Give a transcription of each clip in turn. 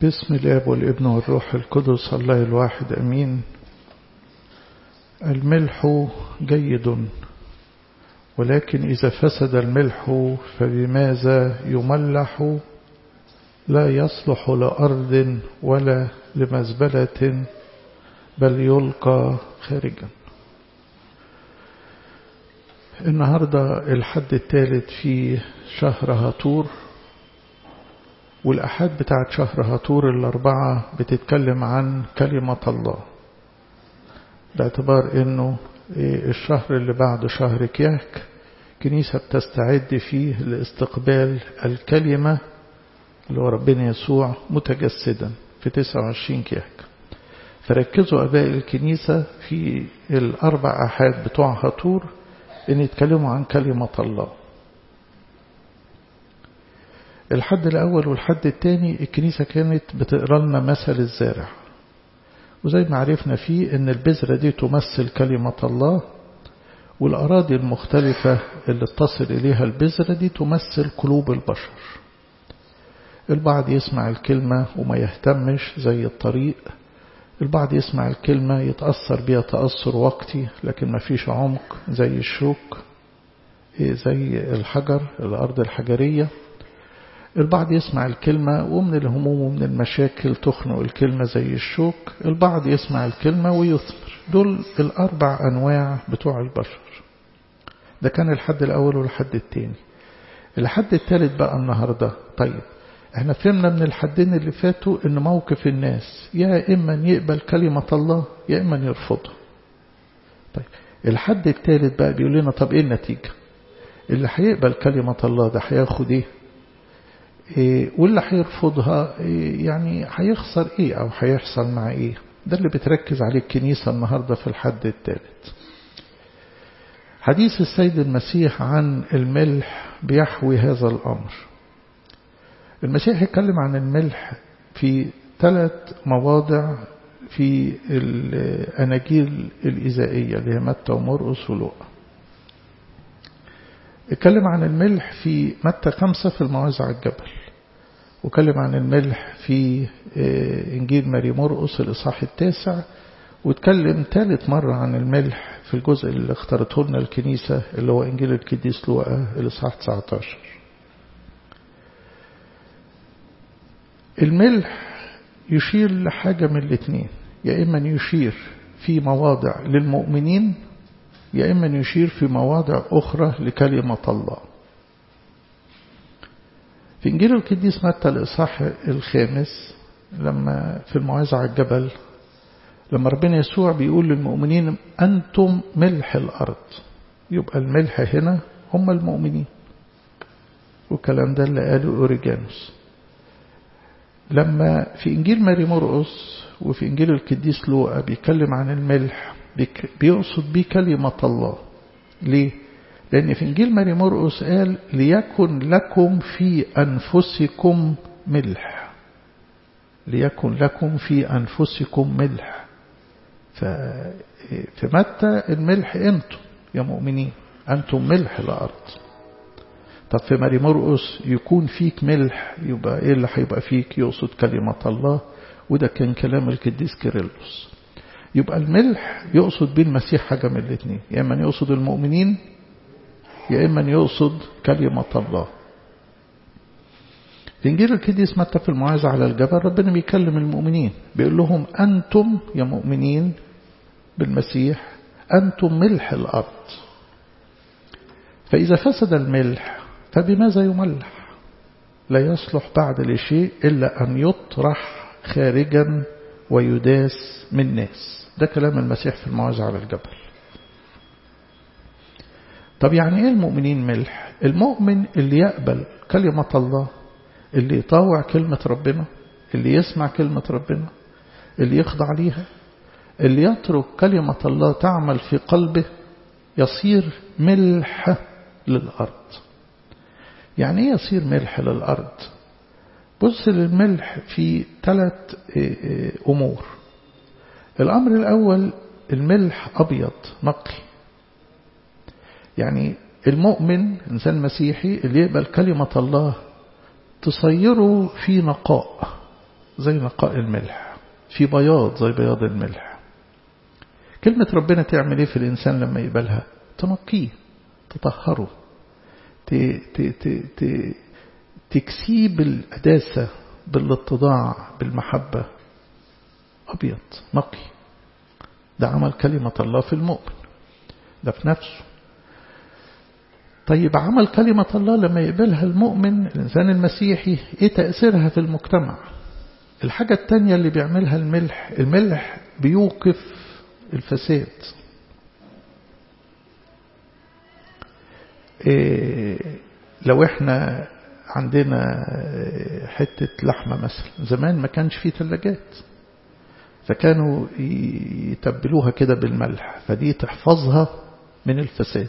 باسم الاب والابن والروح القدس الله الواحد امين الملح جيد ولكن اذا فسد الملح فبماذا يملح لا يصلح لارض ولا لمزبله بل يلقى خارجا النهاردة الحد الثالث في شهر هاتور والأحد بتاعت شهر هاتور الأربعة بتتكلم عن كلمة الله باعتبار أنه الشهر اللي بعد شهر كياك كنيسة بتستعد فيه لاستقبال الكلمة اللي هو ربنا يسوع متجسدا في 29 كياك فركزوا أباء الكنيسة في الأربع أحاد بتوع هاتور إن يتكلموا عن كلمة الله الحد الأول والحد الثاني الكنيسة كانت بتقرأ لنا مثل الزارع وزي ما عرفنا فيه إن البذرة دي تمثل كلمة الله والأراضي المختلفة اللي اتصل إليها البذرة دي تمثل قلوب البشر البعض يسمع الكلمة وما يهتمش زي الطريق البعض يسمع الكلمة يتأثر بها تأثر وقتي لكن ما فيش عمق زي الشوك زي الحجر الأرض الحجرية البعض يسمع الكلمة ومن الهموم ومن المشاكل تخنق الكلمة زي الشوك البعض يسمع الكلمة ويثمر دول الأربع أنواع بتوع البشر ده كان الحد الأول والحد الثاني الحد الثالث بقى النهاردة طيب احنا فهمنا من الحدين اللي فاتوا ان موقف الناس يا اما يقبل كلمة الله يا اما يرفضها طيب الحد الثالث بقى بيقول لنا طب ايه النتيجة اللي هيقبل كلمة الله ده هياخد ايه, إيه واللي هيرفضها إيه يعني هيخسر ايه او هيحصل مع ايه ده اللي بتركز عليه الكنيسة النهاردة في الحد الثالث حديث السيد المسيح عن الملح بيحوي هذا الأمر المسيح يتكلم عن الملح في ثلاث مواضع في الأناجيل الإزائية اللي هي متى ومرقس ولوقا اتكلم عن الملح في متى خمسة في الموعظة على الجبل وكلم عن الملح في إنجيل ماري مرقس الإصحاح التاسع واتكلم ثالث مرة عن الملح في الجزء اللي اختارته لنا الكنيسة اللي هو إنجيل القديس لوقا الإصحاح 19 الملح يشير لحاجة من الاثنين يا إما يشير في مواضع للمؤمنين يا إما يشير في مواضع أخرى لكلمة الله في إنجيل القديس متى الإصحاح الخامس لما في الموعظة على الجبل لما ربنا يسوع بيقول للمؤمنين أنتم ملح الأرض يبقى الملح هنا هم المؤمنين والكلام ده اللي قاله أوريجانوس لما في إنجيل ماري مرقس وفي إنجيل القديس لوقا بيتكلم عن الملح بيقصد بيه كلمة الله ليه؟ لأن في إنجيل ماري مرقس قال ليكن لكم في أنفسكم ملح ليكن لكم في أنفسكم ملح ففي متى الملح أنتم يا مؤمنين أنتم ملح الأرض طب في ماري مرقس يكون فيك ملح يبقى ايه اللي هيبقى فيك يقصد كلمة الله وده كان كلام القديس كيرلس يبقى الملح يقصد بيه المسيح حاجة من الاثنين يا اما يقصد المؤمنين يا اما يقصد كلمة الله في انجيل القديس متى في الموعظة على الجبل ربنا بيكلم المؤمنين بيقول لهم انتم يا مؤمنين بالمسيح انتم ملح الارض فاذا فسد الملح فبماذا يملح لا يصلح بعد لشيء إلا أن يطرح خارجا ويداس من ناس ده كلام المسيح في الموعظة على الجبل طب يعني ايه المؤمنين ملح المؤمن اللي يقبل كلمة الله اللي يطاوع كلمة ربنا اللي يسمع كلمة ربنا اللي يخضع ليها اللي يترك كلمة الله تعمل في قلبه يصير ملح للأرض يعني ايه يصير ملح للأرض بص للملح في ثلاث أمور الأمر الأول الملح أبيض نقي يعني المؤمن إنسان مسيحي اللي يقبل كلمة الله تصيره في نقاء زي نقاء الملح في بياض زي بياض الملح كلمة ربنا تعمل ايه في الإنسان لما يقبلها تنقيه تطهره ت... ت... ت... ت... تكسيه بالقداسة بالاتضاع بالمحبة أبيض نقي ده عمل كلمة الله في المؤمن ده في نفسه طيب عمل كلمة الله لما يقبلها المؤمن الإنسان المسيحي إيه تأثيرها في المجتمع الحاجة التانية اللي بيعملها الملح الملح بيوقف الفساد إيه لو احنا عندنا حتة لحمة مثلا زمان ما كانش فيه ثلاجات فكانوا يتبلوها كده بالملح فدي تحفظها من الفساد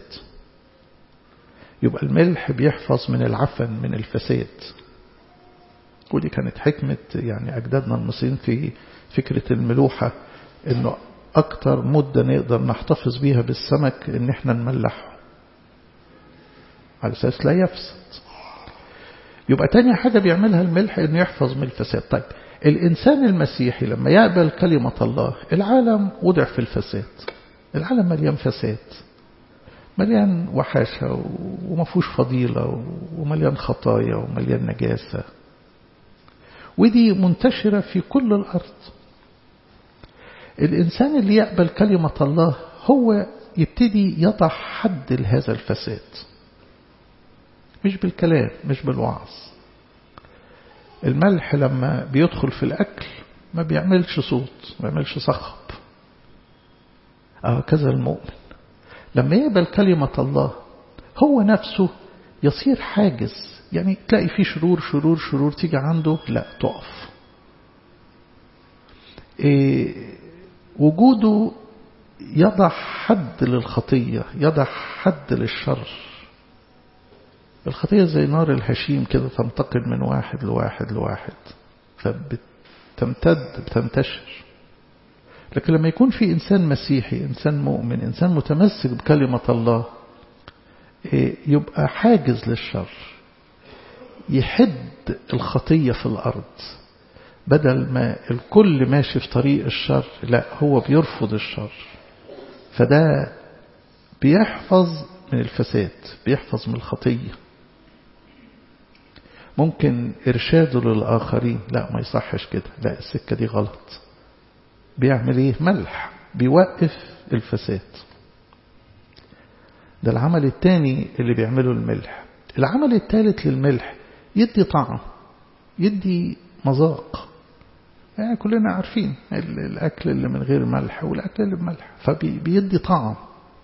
يبقى الملح بيحفظ من العفن من الفساد ودي كانت حكمة يعني أجدادنا المصريين في فكرة الملوحة إنه أكتر مدة نقدر نحتفظ بيها بالسمك إن إحنا نملحه على أساس لا يفسد يبقى تاني حاجة بيعملها الملح إنه يحفظ من الفساد طيب الإنسان المسيحي لما يقبل كلمة الله العالم وضع في الفساد العالم مليان فساد مليان وحاشة وما فيهوش فضيلة ومليان خطايا ومليان نجاسة ودي منتشرة في كل الأرض الإنسان اللي يقبل كلمة الله هو يبتدي يضع حد لهذا الفساد مش بالكلام مش بالوعظ الملح لما بيدخل في الأكل ما بيعملش صوت ما بيعملش صخب هكذا المؤمن لما يقبل كلمة الله هو نفسه يصير حاجز يعني تلاقي فيه شرور شرور شرور تيجي عنده لا تقف إيه وجوده يضع حد للخطية يضع حد للشر الخطية زي نار الهشيم كده تنتقل من واحد لواحد لواحد فبتمتد بتنتشر لكن لما يكون في إنسان مسيحي إنسان مؤمن إنسان متمسك بكلمة الله يبقى حاجز للشر يحد الخطية في الأرض بدل ما الكل ماشي في طريق الشر لا هو بيرفض الشر فده بيحفظ من الفساد بيحفظ من الخطية ممكن إرشاده للآخرين لا ما يصحش كده لا السكة دي غلط بيعمل ايه ملح بيوقف الفساد ده العمل الثاني اللي بيعمله الملح العمل الثالث للملح يدي طعم يدي مذاق يعني كلنا عارفين الأكل اللي من غير ملح والأكل اللي بملح فبيدي طعم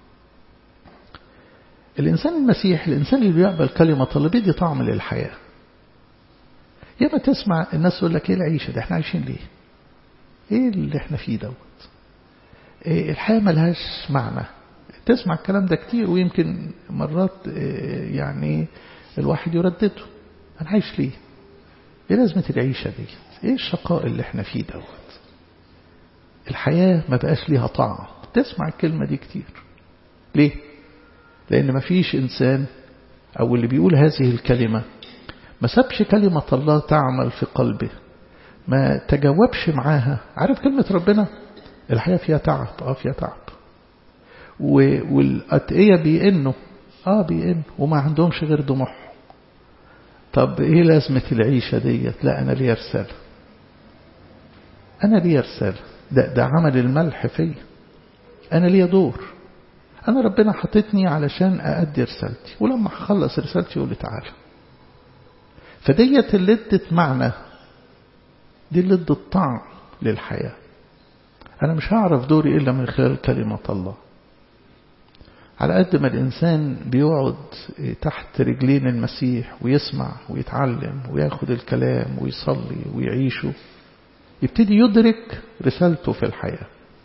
الإنسان المسيح الإنسان اللي بيقبل كلمة الله بيدي طعم للحياة ياما تسمع الناس يقول لك ايه العيشة ده احنا عايشين ليه ايه اللي احنا فيه دوت إيه الحياة ملهاش معنى تسمع الكلام ده كتير ويمكن مرات إيه يعني الواحد يردده انا عايش ليه ايه لازمة العيشة دي ايه الشقاء اللي احنا فيه دوت الحياة ما بقاش ليها طعم تسمع الكلمة دي كتير ليه لان ما فيش انسان او اللي بيقول هذه الكلمة ما سابش كلمة الله تعمل في قلبه ما تجاوبش معاها عارف كلمة ربنا الحياة فيها تعب اه فيها تعب والأتقية بيئنوا اه بيئنوا وما عندهمش غير دموع طب ايه لازمة العيشة ديت لا انا ليا رسالة انا ليا رسالة ده, ده عمل الملح فيا انا ليا دور انا ربنا حطتني علشان اادي رسالتي ولما هخلص رسالتي يقول لي تعالى فديت اللي ادت معنى دي اللي ادت طعم للحياة أنا مش هعرف دوري إلا من خلال كلمة الله على قد ما الإنسان بيقعد تحت رجلين المسيح ويسمع ويتعلم وياخد الكلام ويصلي ويعيشه يبتدي يدرك رسالته في الحياة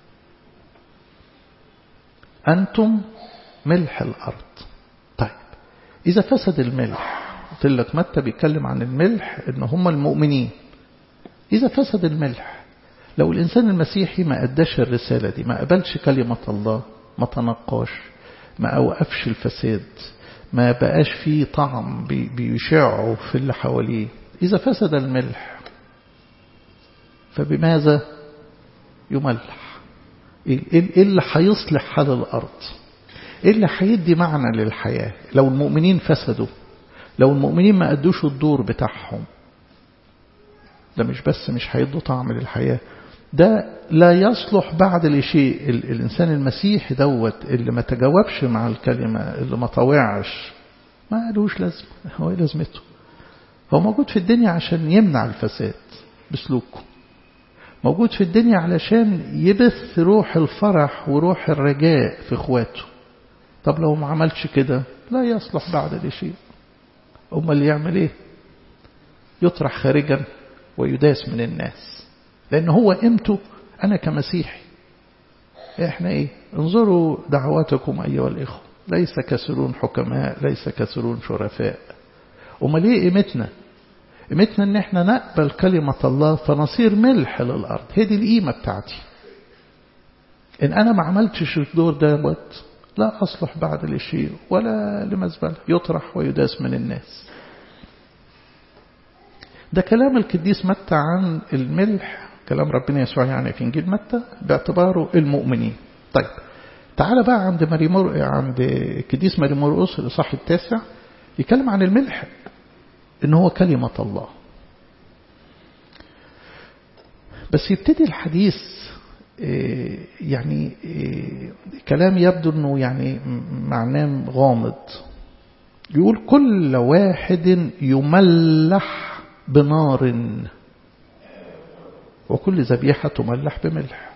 أنتم ملح الأرض طيب إذا فسد الملح قلت لك متى بيتكلم عن الملح إن هم المؤمنين إذا فسد الملح لو الإنسان المسيحي ما أداش الرسالة دي ما قبلش كلمة الله ما تنقاش ما أوقفش الفساد ما بقاش فيه طعم بيشعه في اللي حواليه إذا فسد الملح فبماذا يملح ايه اللي هيصلح حال الارض ايه اللي هيدي معنى للحياة لو المؤمنين فسدوا لو المؤمنين ما أدوش الدور بتاعهم ده مش بس مش هيدوا طعم للحياة ده لا يصلح بعد لشيء الإنسان المسيحي دوت اللي ما تجاوبش مع الكلمة اللي ما طوعش ما قالوش لازمة هو ايه لازمته هو موجود في الدنيا عشان يمنع الفساد بسلوكه موجود في الدنيا علشان يبث روح الفرح وروح الرجاء في اخواته طب لو ما عملش كده لا يصلح بعد لشيء أما اللي يعمل ايه يطرح خارجا ويداس من الناس لأن هو قيمته أنا كمسيحي إحنا إيه انظروا دعواتكم أيها الإخوة ليس كسرون حكماء ليس كسرون شرفاء أما ليه قيمتنا قيمتنا ان احنا نقبل كلمة الله فنصير ملح للأرض هي دي القيمة بتاعتي إن أنا ما عملتش الدور دوت لا أصلح بعد لشيء ولا لمزبلة يطرح ويداس من الناس ده كلام القديس متى عن الملح كلام ربنا يسوع يعني في إنجيل متى باعتباره المؤمنين طيب تعال بقى عند مريمور عند القديس مريمورقس الإصحاح التاسع يتكلم عن الملح إن هو كلمة الله بس يبتدي الحديث يعني كلام يبدو أنه يعني معناه غامض يقول كل واحد يملح بنار وكل ذبيحة تملح بملح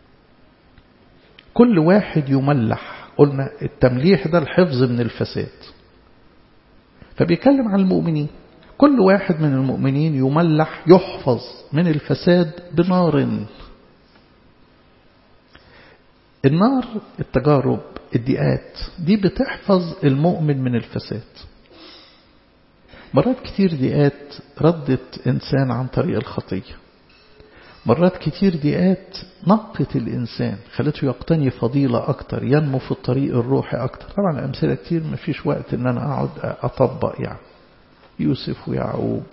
كل واحد يملح قلنا التمليح ده الحفظ من الفساد فبيتكلم عن المؤمنين كل واحد من المؤمنين يملح يحفظ من الفساد بنار النار التجارب الضيقات دي بتحفظ المؤمن من الفساد مرات كتير ضيقات ردت إنسان عن طريق الخطية مرات كتير ضيقات نقت الإنسان خلته يقتني فضيلة أكتر ينمو في الطريق الروحي أكتر طبعا أمثلة كتير ما فيش وقت إن أنا أقعد أطبق يعني يوسف ويعقوب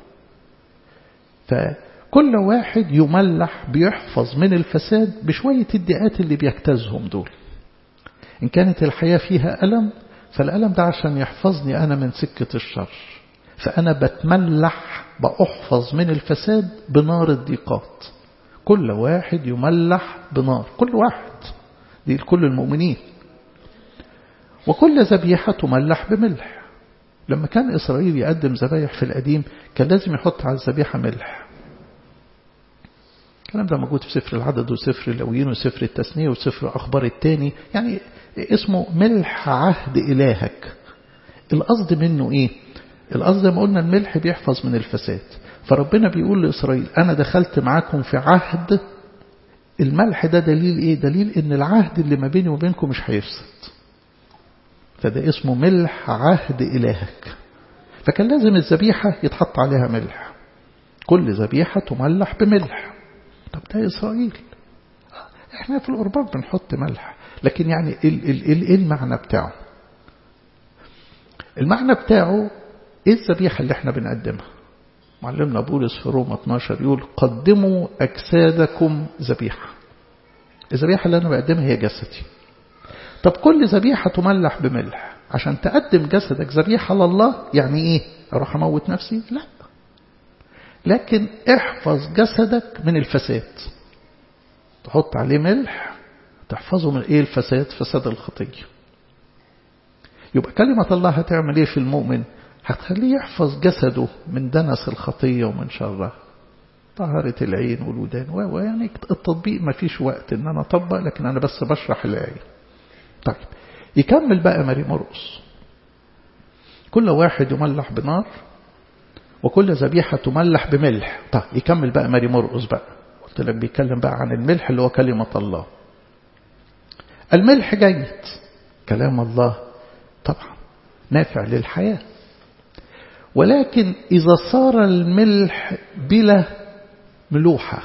فكل واحد يملح بيحفظ من الفساد بشوية الدقات اللي بيجتازهم دول إن كانت الحياة فيها ألم فالألم ده عشان يحفظني أنا من سكة الشر فأنا بتملح بأحفظ من الفساد بنار الضيقات كل واحد يملح بنار كل واحد دي لكل المؤمنين وكل ذبيحة تملح بملح لما كان إسرائيل يقدم ذبايح في القديم كان لازم يحط على الذبيحة ملح الكلام ده موجود في سفر العدد وسفر اللاويين وسفر التثنية وسفر أخبار التاني يعني اسمه ملح عهد إلهك القصد منه إيه القصد ما قلنا الملح بيحفظ من الفساد فربنا بيقول لإسرائيل أنا دخلت معاكم في عهد الملح ده دليل إيه دليل إن العهد اللي ما بيني وبينكم مش هيفسد فده اسمه ملح عهد إلهك فكان لازم الذبيحة يتحط عليها ملح كل ذبيحة تملح بملح طب ده إسرائيل احنا في القربان بنحط ملح لكن يعني ايه المعنى بتاعه المعنى بتاعه ايه الذبيحة اللي احنا بنقدمها معلمنا بولس في روما 12 يقول قدموا أجسادكم ذبيحة الذبيحة اللي أنا بقدمها هي جسدي طب كل ذبيحة تملح بملح عشان تقدم جسدك ذبيحة لله يعني ايه اروح اموت نفسي لا لكن احفظ جسدك من الفساد تحط عليه ملح تحفظه من ايه الفساد فساد الخطية يبقى كلمة الله هتعمل ايه في المؤمن هتخليه يحفظ جسده من دنس الخطية ومن شرها طهارة العين والودان ويعني التطبيق ما فيش وقت ان انا اطبق لكن انا بس بشرح الآية طيب يكمل بقى ماري مرقس كل واحد يملح بنار وكل ذبيحة تملح بملح طيب يكمل بقى ماري مرقس بقى قلت لك بيتكلم بقى عن الملح اللي هو كلمة الله الملح جيد كلام الله طبعا نافع للحياة ولكن إذا صار الملح بلا ملوحة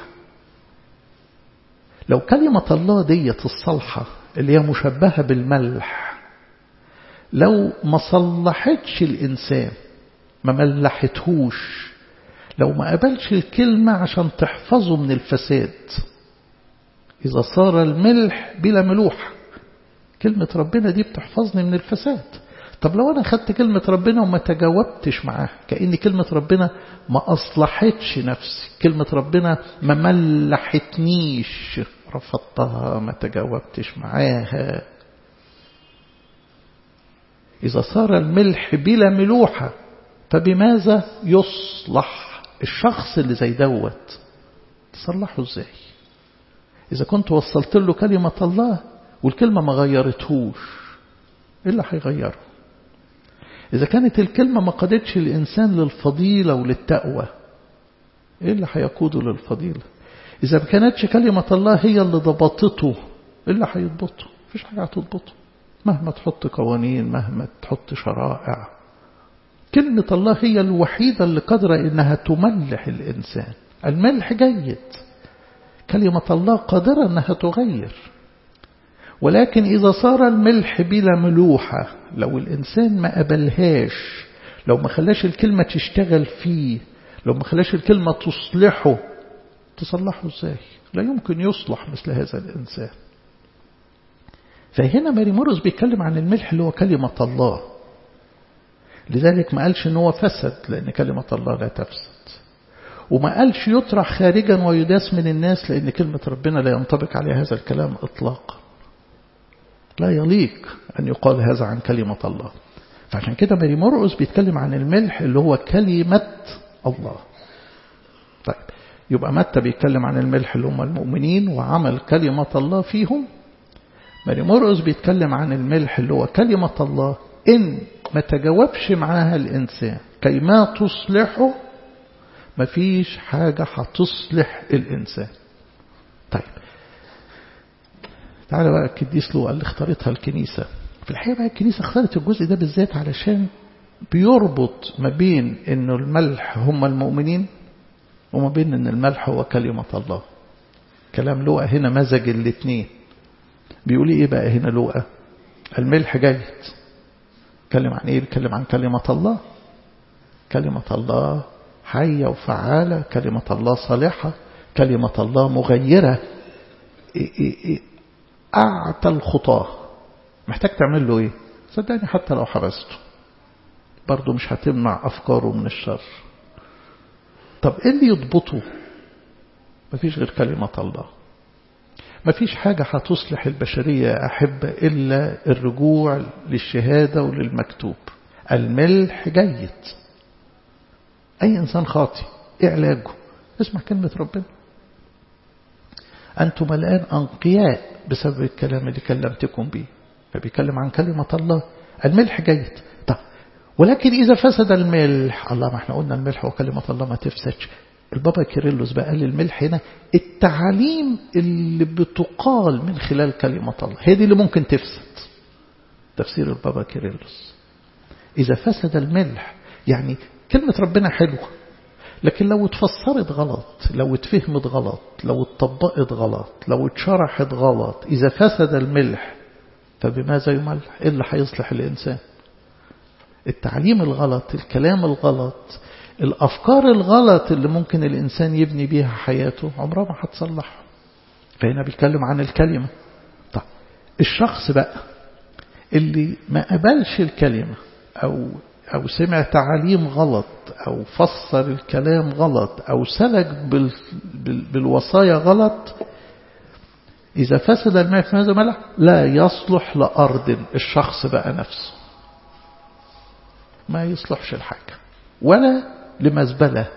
لو كلمة الله ديت الصالحة اللي هي مشبهة بالملح لو ما صلحتش الإنسان ما ملحتهوش لو ما قبلش الكلمة عشان تحفظه من الفساد إذا صار الملح بلا ملوحة كلمة ربنا دي بتحفظني من الفساد طب لو أنا خدت كلمة ربنا وما تجاوبتش معاها كأن كلمة ربنا ما أصلحتش نفسي كلمة ربنا ما ملحتنيش رفضتها ما تجاوبتش معاها إذا صار الملح بلا ملوحة فبماذا يصلح الشخص اللي زي دوت تصلحه ازاي إذا كنت وصلت له كلمة الله والكلمة ما غيرتهوش إيه اللي هيغيره إذا كانت الكلمة ما قادتش الإنسان للفضيلة وللتقوى إيه اللي هيقوده للفضيلة إذا ما كانتش كلمة الله هي اللي ضبطته إيه اللي هيضبطه مفيش حاجة هتضبطه مهما تحط قوانين مهما تحط شرائع كلمة الله هي الوحيدة اللي قادرة إنها تملح الإنسان الملح جيد كلمة الله قادرة أنها تغير ولكن إذا صار الملح بلا ملوحة لو الإنسان ما قبلهاش لو ما خلاش الكلمة تشتغل فيه لو ما خلاش الكلمة تصلحه تصلحه ازاي لا يمكن يصلح مثل هذا الإنسان فهنا ماري مورس بيتكلم عن الملح اللي هو كلمة الله لذلك ما قالش ان هو فسد لأن كلمة الله لا تفسد وما قالش يطرح خارجا ويداس من الناس لأن كلمة ربنا لا ينطبق عليها هذا الكلام إطلاقا لا يليق أن يقال هذا عن كلمة الله فعشان كده ماري مرقس بيتكلم عن الملح اللي هو كلمة الله طيب يبقى متى بيتكلم عن الملح اللي هم المؤمنين وعمل كلمة الله فيهم ماري مرقس بيتكلم عن الملح اللي هو كلمة الله إن ما تجاوبش معاها الإنسان كي ما تصلحه مفيش حاجة هتصلح الإنسان طيب تعالى بقى القديس لو اللي اختارتها الكنيسة في الحقيقة بقى الكنيسة اختارت الجزء ده بالذات علشان بيربط ما بين انه الملح هم المؤمنين وما بين ان الملح هو كلمة الله كلام لوقا هنا مزج الاثنين بيقول ايه بقى هنا لوقا الملح جيد اتكلم عن ايه بيتكلم عن كلمة الله كلمة الله حية وفعالة كلمة الله صالحة كلمة الله مغيرة أعتى الخطاة محتاج تعمل له إيه صدقني حتى لو حبسته برضه مش هتمنع أفكاره من الشر طب إيه اللي يضبطه مفيش غير كلمة الله مفيش حاجة هتصلح البشرية يا أحبة إلا الرجوع للشهادة وللمكتوب الملح جيد أي إنسان خاطي إيه علاجه اسمع كلمة ربنا أنتم الآن أنقياء بسبب الكلام اللي كلمتكم به فبيكلم عن كلمة الله الملح جيد طب ولكن إذا فسد الملح الله ما احنا قلنا الملح وكلمة الله ما تفسدش البابا كيرلس بقى قال الملح هنا التعاليم اللي بتقال من خلال كلمة الله هي دي اللي ممكن تفسد تفسير البابا كيرلس إذا فسد الملح يعني كلمة ربنا حلوة لكن لو اتفسرت غلط لو اتفهمت غلط لو اتطبقت غلط لو اتشرحت غلط إذا فسد الملح فبماذا يملح إيه اللي هيصلح الإنسان التعليم الغلط الكلام الغلط الأفكار الغلط اللي ممكن الإنسان يبني بيها حياته عمرها ما هتصلح فهنا بيتكلم عن الكلمة طب الشخص بقى اللي ما قبلش الكلمة أو أو سمع تعاليم غلط أو فسر الكلام غلط أو سلك بال بال بالوصايا غلط إذا فسد الماء في هذا ملح لا يصلح لأرض الشخص بقى نفسه ما يصلحش الحاجة ولا لمزبلة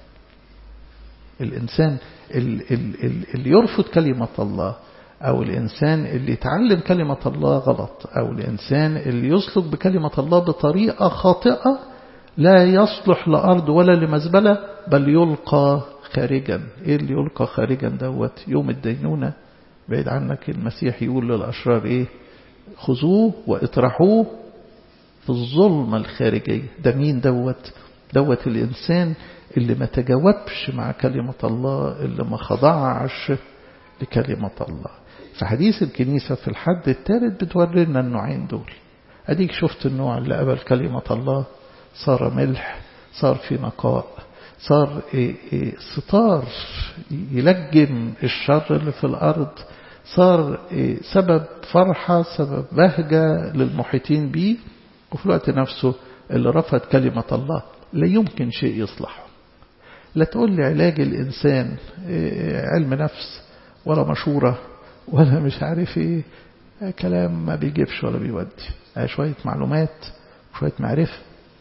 الإنسان اللي يرفض كلمة الله أو الإنسان اللي يتعلم كلمة الله غلط أو الإنسان اللي يسلك بكلمة الله بطريقة خاطئة لا يصلح لأرض ولا لمزبلة بل يلقى خارجا إيه اللي يلقى خارجا دوت يوم الدينونة بعيد عنك المسيح يقول للأشرار إيه خذوه واطرحوه في الظلمة الخارجية ده مين دوت دوت الإنسان اللي ما تجاوبش مع كلمة الله اللي ما خضعش لكلمة الله فحديث الكنيسة في الحد الثالث بتوري لنا النوعين دول أديك شفت النوع اللي قبل كلمة الله صار ملح صار في نقاء صار ستار يلجم الشر اللي في الأرض صار سبب فرحة سبب بهجة للمحيطين به وفي الوقت نفسه اللي رفض كلمة الله لا يمكن شيء يصلحه لا تقول لي علاج الإنسان علم نفس ولا مشورة ولا مش عارف ايه كلام ما بيجيبش ولا بيودي شوية معلومات وشوية معرفة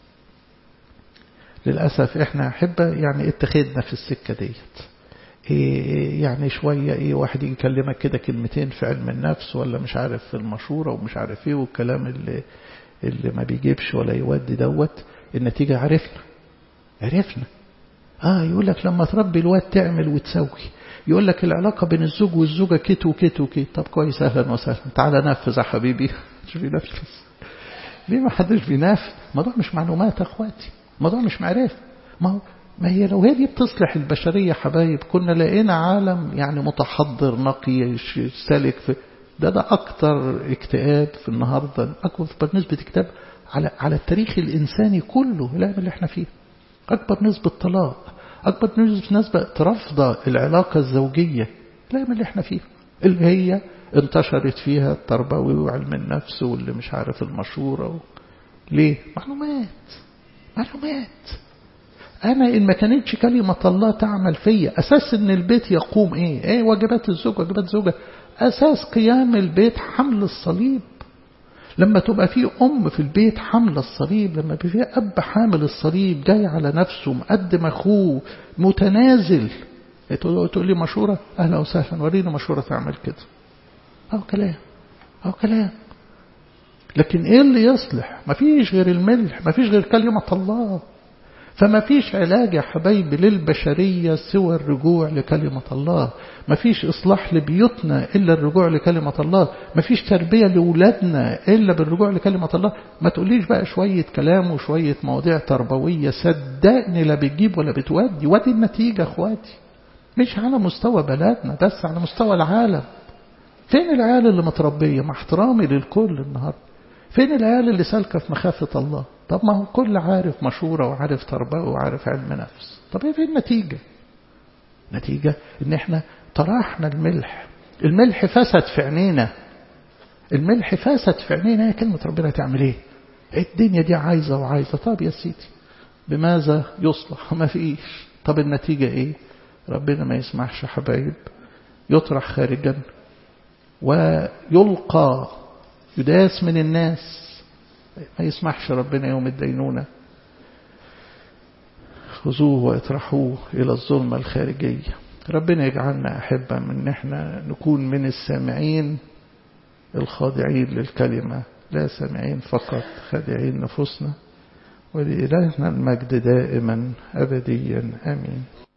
للأسف احنا أحبة يعني اتخذنا في السكة ديت إيه يعني شوية ايه واحد يجي يكلمك كده كلمتين في علم النفس ولا مش عارف في المشورة ومش عارف ايه والكلام اللي, اللي ما بيجيبش ولا يودي دوت النتيجة عرفنا عرفنا اه يقول لك لما تربي الواد تعمل وتسوي يقول لك العلاقة بين الزوج والزوجة كت وكت وكت طب كويس أهلا وسهلا تعالى نفذ يا حبيبي مش بينفذ ليه ما حدش بينفذ الموضوع مش معلومات يا اخواتي الموضوع مش معرفة ما هو ما هي لو هي دي بتصلح البشرية حبايب كنا لقينا عالم يعني متحضر نقي سالك في ده ده أكتر اكتئاب في النهاردة أكبر نسبة اكتئاب على على التاريخ الإنساني كله الأيام اللي احنا فيه أكبر نسبة طلاق أكبر نسبة رفض العلاقة الزوجية الأيام اللي احنا فيها اللي هي انتشرت فيها التربوي وعلم النفس واللي مش عارف المشورة و... ليه؟ معلومات معلومات أنا إن ما كانتش كلمة الله تعمل فيا أساس إن البيت يقوم إيه؟ إيه واجبات الزوج واجبات الزوجة أساس قيام البيت حمل الصليب لما تبقى في أم في البيت حاملة الصليب لما يبقى في أب حامل الصليب جاي على نفسه مقدم أخوه متنازل تقول لي مشورة أهلا وسهلا ورينا مشورة تعمل كده أو كلام أو كلام لكن إيه اللي يصلح ما فيش غير الملح ما فيش غير كلمة الله فما فيش علاج يا حبايبي للبشرية سوى الرجوع لكلمة الله ما فيش إصلاح لبيوتنا إلا الرجوع لكلمة الله ما فيش تربية لأولادنا إلا بالرجوع لكلمة الله ما تقوليش بقى شوية كلام وشوية مواضيع تربوية صدقني لا بتجيب ولا بتودي ودي النتيجة أخواتي مش على مستوى بلدنا بس على مستوى العالم فين العيال اللي متربية مع احترامي للكل النهاردة فين العيال اللي سالكة في مخافة الله طب ما هو كل عارف مشورة وعارف تربوي وعارف علم نفس طب ايه النتيجة نتيجة ان احنا طرحنا الملح الملح فسد في عينينا الملح فسد في عينينا هي كلمة ربنا تعمل ايه الدنيا دي عايزة وعايزة طب يا سيدي بماذا يصلح ما فيش طب النتيجة ايه ربنا ما يسمحش حبايب يطرح خارجا ويلقى يداس من الناس ما يسمحش ربنا يوم الدينونة خذوه واطرحوه إلى الظلمة الخارجية ربنا يجعلنا أحبة من احنا نكون من السامعين الخاضعين للكلمة لا سامعين فقط خادعين نفوسنا ولإلهنا المجد دائما أبديا آمين